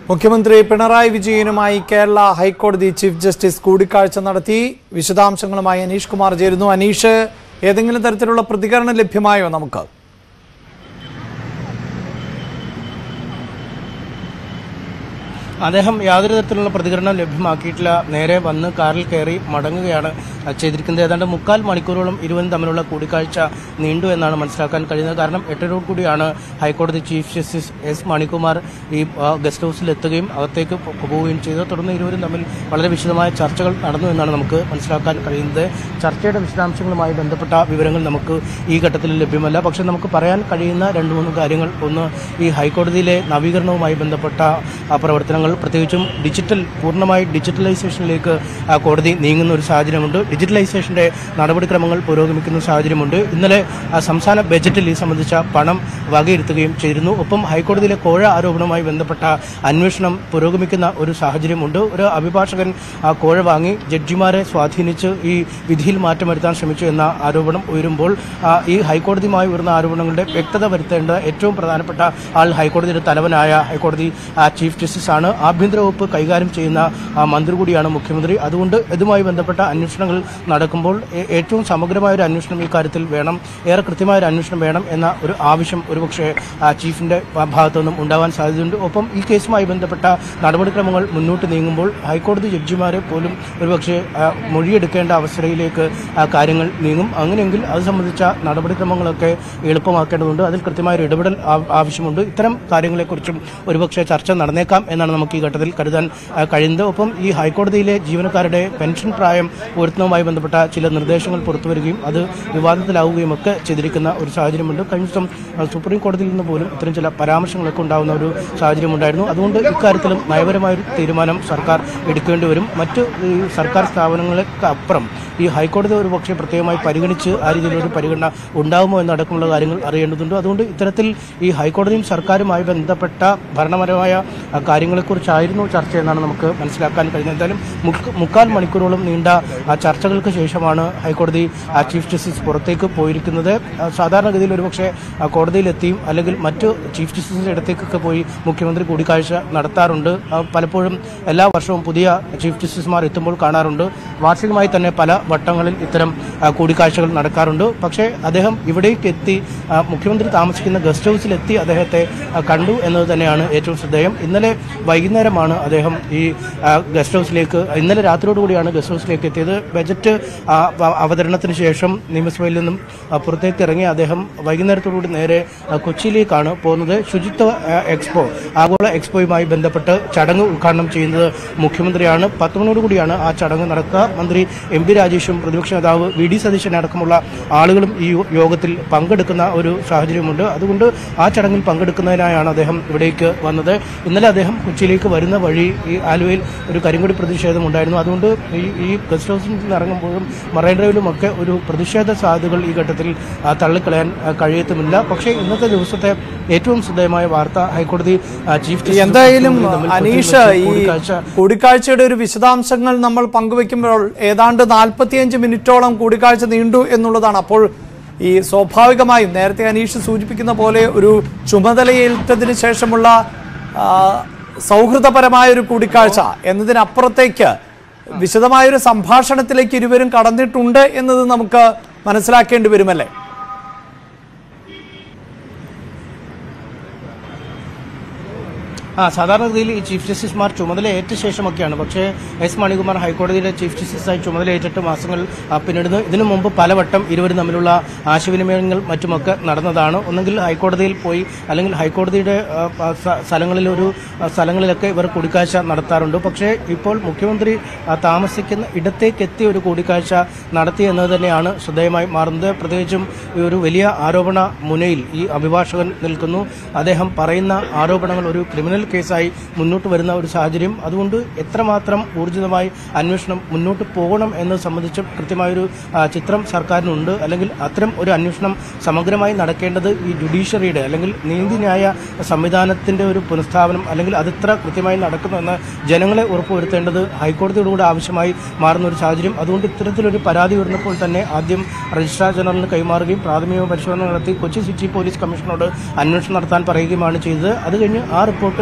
മുഖ്യമന്ത്രി പിണറായി വിജയനുമായി കേരള ഹൈക്കോടതി ചീഫ് ജസ്റ്റിസ് കൂടിക്കാഴ്ച നടത്തി വിശദാംശങ്ങളുമായി അനീഷ് കുമാർ ചേരുന്നു അനീഷ് ഏതെങ്കിലും തരത്തിലുള്ള പ്രതികരണം ലഭ്യമായോ നമുക്ക് അദ്ദേഹം യാതൊരു തരത്തിലുള്ള പ്രതികരണം ലഭ്യമാക്കിയിട്ടില്ല നേരെ വന്ന് കാറിൽ കയറി മടങ്ങുകയാണ് ചെയ്തിരിക്കുന്നത് ഏതാണ്ട് മുക്കാൽ മണിക്കൂറോളം ഇരുവരും തമ്മിലുള്ള കൂടിക്കാഴ്ച നീണ്ടു എന്നാണ് മനസ്സിലാക്കാൻ കഴിയുന്നത് കാരണം എട്ടരോട് കൂടിയാണ് ഹൈക്കോടതി ചീഫ് ജസ്റ്റിസ് എസ് മണികുമാർ ഈ ആ, ഗസ്റ്റ് ഹൗസിൽ എത്തുകയും അകത്തേക്ക് പോ- പോവുകയും ചെയ്തു തുടർന്ന് ഇരുവരും തമ്മിൽ വളരെ വിശദമായ ചർച്ചകൾ നടന്നു എന്നാണ് നമുക്ക് മനസ്സിലാക്കാൻ കഴിയുന്നത് ചർച്ചയുടെ വിശദാംശങ്ങളുമായി ബന്ധപ്പെട്ട വിവരങ്ങൾ നമുക്ക് ഈ ഘട്ടത്തിൽ ലഭ്യമല്ല പക്ഷേ നമുക്ക് പറയാൻ കഴിയുന്ന രണ്ട് മൂന്ന് കാര്യങ്ങൾ ഒന്ന് ഈ ഹൈക്കോടതിയിലെ നവീകരണവുമായി ബന്ധപ്പെട്ട ആ, പ്രവർത്തനങ്ങൾ പ്രത്യേകിച്ചും ഡിജിറ്റൽ പൂർണ്ണമായി ഡിജിറ്റലൈസേഷനിലേക്ക് ആ, കോടതി നീങ്ങുന്ന ഒരു സാഹചര്യമുണ്ട് ഡിജിറ്റലൈസേഷന്റെ നടപടിക്രമങ്ങൾ പുരോഗമിക്കുന്ന സാഹചര്യമുണ്ട് ഇന്നലെ ആ, സംസ്ഥാന ബജറ്റിൽ ഈ സംബന്ധിച്ച പണം വകയിരുത്തുകയും ചെയ്തിരുന്നു ഒപ്പം ഹൈക്കോടതിയിലെ കോഴ ആരോപണവുമായി ബന്ധപ്പെട്ട അന്വേഷണം പുരോഗമിക്കുന്ന ഒരു സാഹചര്യമുണ്ട് ഒരു അഭിഭാഷകൻ ആ കോഴ വാങ്ങി ജഡ്ജിമാരെ സ്വാധീനിച്ച് ഈ വിധിയിൽ മാറ്റം വരുത്താൻ ശ്രമിച്ചു എന്ന ആരോപണം ഉയരുമ്പോൾ ആ, ഈ ഹൈക്കോടതിയുമായി ഉയർന്ന ആരോപണങ്ങളുടെ വ്യക്തത വരുത്തേണ്ട ഏറ്റവും പ്രധാനപ്പെട്ട ആൾ ഹൈക്കോടതിയുടെ തലവനായ ഹൈക്കോടതി ആ, ചീഫ് ജസ്റ്റിസ് ആണ് ആഭ്യന്തര വകുപ്പ് കൈകാര്യം ചെയ്യുന്ന ആ, മന്ത്രി കൂടിയാണ് മുഖ്യമന്ത്രി അതുകൊണ്ട് ഇതുമായി ബന്ധപ്പെട്ട അന്വേഷണങ്ങൾ നടക്കുമ്പോൾ ഏ- ഏറ്റവും സമഗ്രമായ ഒരു അന്വേഷണം ഈ കാര്യത്തിൽ വേണം ഏറെ കൃത്യമായ ഒരു അന്വേഷണം വേണം എന്ന ഒരു ആവശ്യം ഒരുപക്ഷെ ആ, ചീഫിന്റെ ഭാഗത്തു നിന്നും ഉണ്ടാവാൻ സാധ്യതയുണ്ട് ഒപ്പം ഈ കേസുമായി ബന്ധപ്പെട്ട നടപടിക്രമങ്ങൾ മുന്നോട്ട് നീങ്ങുമ്പോൾ ഹൈക്കോടതി ജഡ്ജിമാരെ പോലും ഒരുപക്ഷെ ആ, മൊഴിയെടുക്കേണ്ട അവസ്ഥയിലേക്ക് ആ, കാര്യങ്ങൾ നീങ്ങും അങ്ങനെയെങ്കിൽ അത് സംബന്ധിച്ച നടപടിക്രമങ്ങളൊക്കെ എളുപ്പമാക്കേണ്ടതുണ്ട് അതിൽ കൃത്യമായ ഒരു ഇടപെടൽ ആ- ആവശ്യമുണ്ട് ഇത്തരം കാര്യങ്ങളെക്കുറിച്ചും ഒരുപക്ഷെ ചർച്ച നടന്നേക്കാം എന്നാണ് നമുക്ക് ഈ ഘട്ടത്തിൽ കരുതാൻ ആ, കഴിയുന്നത് ഒപ്പം ഈ ഹൈക്കോടതിയിലെ ജീവനക്കാരുടെ പെൻഷൻ പ്രായം ഉയർത്തുന്നതുമായി ബന്ധപ്പെട്ട ചില നിർദ്ദേശങ്ങൾ പുറത്തുവരികയും അത് വിവാദത്തിലാവുകയും ഒക്കെ ചെയ്തിരിക്കുന്ന ഒരു സാഹചര്യമുണ്ട് കഴിഞ്ഞ ദിവസം ആ, സുപ്രീം കോടതിയിൽ നിന്ന് പോലും ഇത്തരം ചില പരാമർശങ്ങളൊക്കെ ഉണ്ടാകുന്ന ഒരു സാഹചര്യമുണ്ടായിരുന്നു അതുകൊണ്ട് ഇക്കാര്യത്തിലും നയപരമായ ഒരു തീരുമാനം സർക്കാർ എടുക്കേണ്ടി വരും മറ്റ് ഈ സർക്കാർ സ്ഥാപനങ്ങൾക്ക് അപ്പുറം ഈ ഹൈക്കോടതി ഒരു പക്ഷേ പ്രത്യേകമായി പരിഗണിച്ച് ആ രീതിയിലൊരു പരിഗണന ഉണ്ടാകുമോ എന്നടക്കമുള്ള കാര്യങ്ങൾ അറിയേണ്ടതുണ്ട് അതുകൊണ്ട് ഇത്തരത്തിൽ ഈ ഹൈക്കോടതിയും സർക്കാരുമായി ബന്ധപ്പെട്ട ഭരണപരമായ ആ, കാര്യങ്ങളെക്കുറിച്ചായിരുന്നു ചർച്ച എന്നാണ് നമുക്ക് മനസ്സിലാക്കാൻ കഴിയുന്നത് എന്തായാലും മുക്ക് മുക്കാൽ മണിക്കൂറോളം നീണ്ട ആ, ചർച്ചകൾക്ക് ശേഷമാണ് ഹൈക്കോടതി ആ, ചീഫ് ജസ്റ്റിസ് പുറത്തേക്ക് പോയിരിക്കുന്നത് ആ, സാധാരണഗതിയിൽ ഒരുപക്ഷെ ആ, കോടതിയിലെത്തിയും അല്ലെങ്കിൽ മറ്റ് ചീഫ് ജസ്റ്റിസിന്റെ അടുത്തേക്കൊക്കെ പോയി മുഖ്യമന്ത്രി കൂടിക്കാഴ്ച നടത്താറുണ്ട് ആ, പലപ്പോഴും എല്ലാ വർഷവും പുതിയ ചീഫ് ജസ്റ്റിസുമാർ എത്തുമ്പോൾ കാണാറുണ്ട് വാർഷികമായി തന്നെ പല വട്ടങ്ങളിൽ ഇത്തരം ആ, കൂടിക്കാഴ്ചകൾ നടക്കാറുണ്ട് പക്ഷേ അദ്ദേഹം ഇവിടേക്ക് എത്തി ആ, മുഖ്യമന്ത്രി താമസിക്കുന്ന ഗസ്റ്റ് ഹൗസിലെത്തി അദ്ദേഹത്തെ ആ, കണ്ടു എന്നത് തന്നെയാണ് ഏറ്റവും ശ്രദ്ധേയം ഇന്നലെ വൈകുന്നേരമാണ് അദ്ദേഹം ഈ ആ, ഗസ്റ്റ് ഹൗസിലേക്ക് ഇന്നലെ രാത്രിയോടുകൂടിയാണ് ഗസ്റ്റ് ഹൗസിലേക്ക് എത്തിയത് ബജറ്റ് ആ, അവ- അവതരണത്തിന് ശേഷം നിയമസഭയിൽ നിന്നും ആ, പുറത്തേക്ക് ഇറങ്ങി അദ്ദേഹം വൈകുന്നേരത്തോടുകൂടി നേരെ ആ, കൊച്ചിയിലേക്കാണ് പോകുന്നത് ശുചിത്വ ആ, എക്സ്പോ ആഗോള എക്സ്പോയുമായി ബന്ധപ്പെട്ട് ചടങ്ങ് ഉദ്ഘാടനം ചെയ്യുന്നത് മുഖ്യമന്ത്രിയാണ് പത്ത് മണിയോടുകൂടിയാണ് ആ ചടങ്ങ് നടക്കുക മന്ത്രി എം പി രാജേഷും പ്രതിപക്ഷ നേതാവ് വി ഡി സതീശൻ അടക്കമുള്ള ആളുകളും ഈ യോ- യോഗത്തിൽ പങ്കെടുക്കുന്ന ഒരു സാഹചര്യമുണ്ട് അതുകൊണ്ട് ആ ചടങ്ങിൽ പങ്കെടുക്കുന്നതിനായാണ് അദ്ദേഹം ഇവിടേക്ക് വന്നത് ഇന്നലെ അദ്ദേഹം കൊച്ചിയിലേക്ക് വരുന്ന വഴി ഈ ആലുവയിൽ ഒരു കരിങ്കൊടി പ്രതിഷേധം ഉണ്ടായിരുന്നു അതുകൊണ്ട് ഈ ഈ ഗസ്റ്റ് ഹൗസിൽ നിന്ന് ഇറങ്ങുമ്പോഴും മറൈൻ ഡ്രൈവിലും ഒക്കെ ഒരു പ്രതിഷേധ സാധ്യതകൾ ഈ ഘട്ടത്തിൽ ആ, തള്ളിക്കളയാൻ ആ, കഴിയത്തുമില്ല പക്ഷേ ഇന്നത്തെ ദിവസത്തെ ഏറ്റവും ശ്രദ്ധേയമായ വാർത്ത ഹൈക്കോടതി ആ, ചീഫ് ജസ്റ്റിസ് എന്തായാലും തമ്മിൽ അനീഷ് വെച്ച് ഈ കൂടിക്കാഴ്ച കൂടിക്കാഴ്ചയുടെ ഒരു വിശദാംശങ്ങൾ നമ്മൾ പങ്കുവെക്കുമ്പോൾ ഏതാണ്ട് നാൽപ്പത്തിയഞ്ച് മിനിറ്റോളം കൂടിക്കാഴ്ച നീണ്ടു എന്നുള്ളതാണ് അപ്പോൾ ഈ സ്വാഭാവികമായും നേരത്തെ അനീഷ് സൂചിപ്പിക്കുന്ന പോലെ ഒരു ചുമതലയേറ്റതിന് ശേഷമുള്ള ആ, സൗഹൃദപരമായ ഒരു കൂടിക്കാഴ്ച എന്നതിനപ്പുറത്തേക്ക് വിശദമായൊരു സംഭാഷണത്തിലേക്ക് ഇരുവരും കടന്നിട്ടുണ്ട് എന്നത് നമുക്ക് മനസ്സിലാക്കേണ്ടി വരുമല്ലേ ആ സാധാരണഗതിയിൽ ഈ ചീഫ് ജസ്റ്റിസുമാർ ചുമതല ഏറ്റ ശേഷമൊക്കെയാണ് പക്ഷേ എസ് മണികുമാർ ഹൈക്കോടതിയിലെ ചീഫ് ജസ്റ്റിസായി ചുമതല ഏറ്റെട്ട് മാസങ്ങൾ ആ, പിന്നിടുന്നു ഇതിനു മുമ്പ് പലവട്ടം ഇരുവരും തമ്മിലുള്ള ആശയവിനിമയങ്ങൾ മറ്റുമൊക്കെ നടന്നതാണ് ഒന്നെങ്കിൽ ഹൈക്കോടതിയിൽ പോയി അല്ലെങ്കിൽ ഹൈക്കോടതിയുടെ ആ, ആ, സ- സ്ഥലങ്ങളിലൊരു ആ, സ്ഥലങ്ങളിലൊക്കെ ഇവർ കൂടിക്കാഴ്ച നടത്താറുണ്ട് പക്ഷേ ഇപ്പോൾ മുഖ്യമന്ത്രി ആ, താമസിക്കുന്ന ഇടത്തേക്ക് എത്തിയ ഒരു കൂടിക്കാഴ്ച നടത്തി എന്നത് തന്നെയാണ് ശ്രദ്ധേയമായി മാറുന്നത് പ്രത്യേകിച്ചും ഈ ഒരു വലിയ ആരോപണ മുനയിൽ ഈ അഭിഭാഷകൻ നിൽക്കുന്നു അദ്ദേഹം പറയുന്ന ആരോപണങ്ങൾ ഒരു ക്രിമിനൽ കേസായി മുന്നോട്ട് വരുന്ന ഒരു സാഹചര്യം അതുകൊണ്ട് എത്രമാത്രം ഊർജിതമായി അന്വേഷണം മുന്നോട്ട് പോകണം എന്നത് സംബന്ധിച്ച് കൃത്യമായൊരു ആ, ചിത്രം സർക്കാരിനുണ്ട് അല്ലെങ്കിൽ അത്തരം ഒരു അന്വേഷണം സമഗ്രമായി നടക്കേണ്ടത് ഈ ജുഡീഷ്യറിയുടെ അല്ലെങ്കിൽ നീതിന്യായ സംവിധാനത്തിന്റെ ഒരു പുനഃസ്ഥാപനം അല്ലെങ്കിൽ അതിത്ര കൃത്യമായി നടക്കുന്നുവെന്ന് ജനങ്ങളെ ഉറപ്പുവരുത്തേണ്ടത് ഹൈക്കോടതിയോടുകൂടെ ആവശ്യമായി മാറുന്ന ഒരു സാഹചര്യം അതുകൊണ്ട് ഇത്തരത്തിലൊരു പരാതി ഉയർന്നപ്പോൾ തന്നെ ആദ്യം രജിസ്ട്രാർ ജനറലിന് കൈമാറുകയും പ്രാഥമിക പരിശോധന നടത്തി കൊച്ചി സിറ്റി പോലീസ് കമ്മീഷനോട് അന്വേഷണം നടത്താൻ പറയുകയുമാണ് ചെയ്തത് അത് കഴിഞ്ഞ് ആ റിപ്പോർട്ട്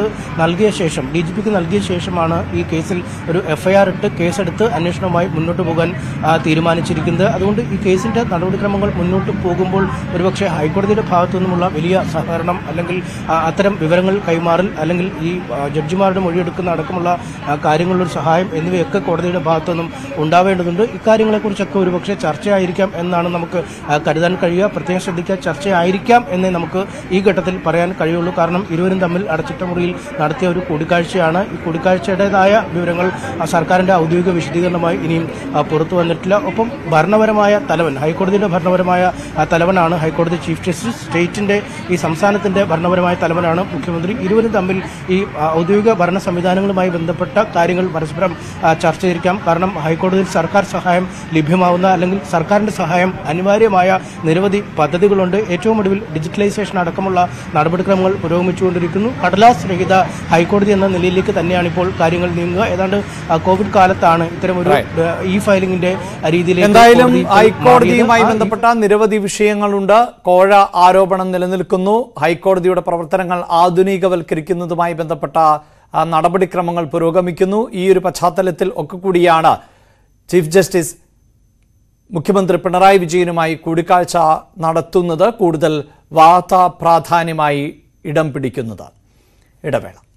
നൽകിയ ശേഷം ഡി ജി പിക്ക് നൽകിയ ശേഷമാണ് ഈ കേസിൽ ഒരു എഫ്ഐആർ ഇട്ട് കേസെടുത്ത് അന്വേഷണവുമായി മുന്നോട്ട് പോകാൻ ആ, തീരുമാനിച്ചിരിക്കുന്നത് അതുകൊണ്ട് ഈ കേസിന്റെ നടപടിക്രമങ്ങൾ മുന്നോട്ട് പോകുമ്പോൾ ഒരുപക്ഷെ ഹൈക്കോടതിയുടെ ഭാഗത്തു നിന്നുമുള്ള വലിയ സഹകരണം അല്ലെങ്കിൽ ആ, അത്തരം വിവരങ്ങൾ കൈമാറൽ അല്ലെങ്കിൽ ഈ ആ, ജഡ്ജിമാരുടെ മൊഴിയെടുക്കുന്ന അടക്കമുള്ള ആ, കാര്യങ്ങളിലൊരു സഹായം എന്നിവയൊക്കെ കോടതിയുടെ ഭാഗത്തു നിന്നും ഉണ്ടാവേണ്ടതുണ്ട് ഇക്കാര്യങ്ങളെക്കുറിച്ചൊക്കെ ഒരുപക്ഷെ ചർച്ചയായിരിക്കാം എന്നാണ് നമുക്ക് ആ, കരുതാൻ കഴിയുക പ്രത്യേകം ശ്രദ്ധിക്കുക ചർച്ചയായിരിക്കാം എന്നേ നമുക്ക് ഈ ഘട്ടത്തിൽ പറയാൻ കഴിയുള്ളൂ കാരണം ഇരുവരും തമ്മിൽ അടച്ചിട്ട മുറിയിൽ നടത്തിയ ഒരു കൂടിക്കാഴ്ചയാണ് ഈ കൂടിക്കാഴ്ചയുടേതായ വിവരങ്ങൾ ആ, സർക്കാരിന്റെ ഔദ്യോഗിക വിശദീകരണമായി ഇനിയും ആ, പുറത്തു വന്നിട്ടില്ല ഒപ്പം ഭരണപരമായ തലവൻ ഹൈക്കോടതിയുടെ ഭരണപരമായ ആ, തലവനാണ് ഹൈക്കോടതി ചീഫ് ജസ്റ്റിസ് സ്റ്റേറ്റിന്റെ ഈ സംസ്ഥാനത്തിന്റെ ഭരണപരമായ തലവനാണ് മുഖ്യമന്ത്രി ഇരുവരും തമ്മിൽ ഈ ആ, ഔദ്യോഗിക ഭരണ സംവിധാനങ്ങളുമായി ബന്ധപ്പെട്ട കാര്യങ്ങൾ പരസ്പരം ആ, ചർച്ച ചെയ്തിരിക്കാം കാരണം ഹൈക്കോടതിയിൽ സർക്കാർ സഹായം ലഭ്യമാവുന്ന അല്ലെങ്കിൽ സർക്കാരിന്റെ സഹായം അനിവാര്യമായ നിരവധി പദ്ധതികളുണ്ട് ഏറ്റവും ഒടുവിൽ ഡിജിറ്റലൈസേഷൻ അടക്കമുള്ള നടപടിക്രമങ്ങൾ പുരോഗമിച്ചുകൊണ്ടിരിക്കുന്നു കടലാസ് രഹിത ഹൈക്കോടതി എന്ന നിലയിലേക്ക് തന്നെയാണ് ഇപ്പോൾ കാര്യങ്ങൾ നീങ്ങുക ഏതാണ്ട് ആ, കോവിഡ് കാലത്താണ് ഇത്തരമൊരു ഇ ഫയലിംഗിന്റെ രീതിയിലേക്ക് എന്തായാലും കോടതി ഇപ്പോൾ ഹൈക്കോടതിയുമായി മാറിയത്. ആ, ബന്ധപ്പെട്ട നിരവധി വിഷയങ്ങളുണ്ട് കോഴ ആരോപണം നിലനിൽക്കുന്നു ഹൈക്കോടതിയുടെ പ്രവർത്തനങ്ങൾ ആധുനികവൽക്കരിക്കുന്നതുമായി ബന്ധപ്പെട്ട ആ, നടപടിക്രമങ്ങൾ പുരോഗമിക്കുന്നു ഈ ഒരു പശ്ചാത്തലത്തിൽ ഒക്കെ കൂടിയാണ് ചീഫ് ജസ്റ്റിസ് മുഖ്യമന്ത്രി പിണറായി വിജയനുമായി കൂടിക്കാഴ്ച നടത്തുന്നത് കൂടുതൽ വാർത്താ പ്രാധാന്യമായി ഇടം പിടിക്കുന്നത് ഇടവേള